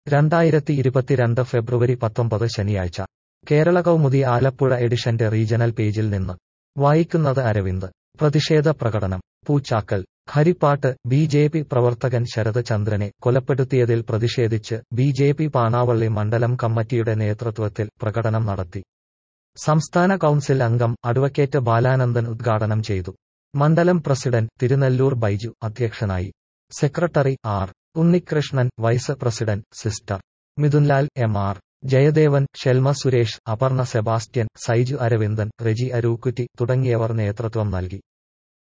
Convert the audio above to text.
രണ്ടായിരത്തി ഇരുപത്തിരണ്ട് ഫെബ്രുവരി പത്തൊമ്പത് ശനിയാഴ്ച കേരള കൗമുദി ആലപ്പുഴ എഡിഷന്റെ റീജണൽ പേജിൽ നിന്ന് വായിക്കുന്നത് അരവിന്ദ് പ്രതിഷേധ പ്രകടനം പൂച്ചാക്കൽ ഹരിപ്പാട്ട് ബി ജെ പി പ്രവർത്തകൻ ശരത് ചന്ദ്രനെ കൊലപ്പെടുത്തിയതിൽ പ്രതിഷേധിച്ച് ബി ജെ പി പാണാവള്ളി മണ്ഡലം കമ്മിറ്റിയുടെ നേതൃത്വത്തിൽ പ്രകടനം നടത്തി സംസ്ഥാന കൗൺസിൽ അംഗം അഡ്വക്കേറ്റ് ബാലാനന്ദൻ ഉദ്ഘാടനം ചെയ്തു മണ്ഡലം പ്രസിഡന്റ് തിരുനെല്ലൂർ ബൈജു അധ്യക്ഷനായി secretary R Unnikrishnan vice president sister Mithunlal M R Jayadevan Shelma Suresh Aparna Sebastian Saiju Aravindan Reji Arookutty തുടങ്ങിയവർ നേതൃത്വം നൽകി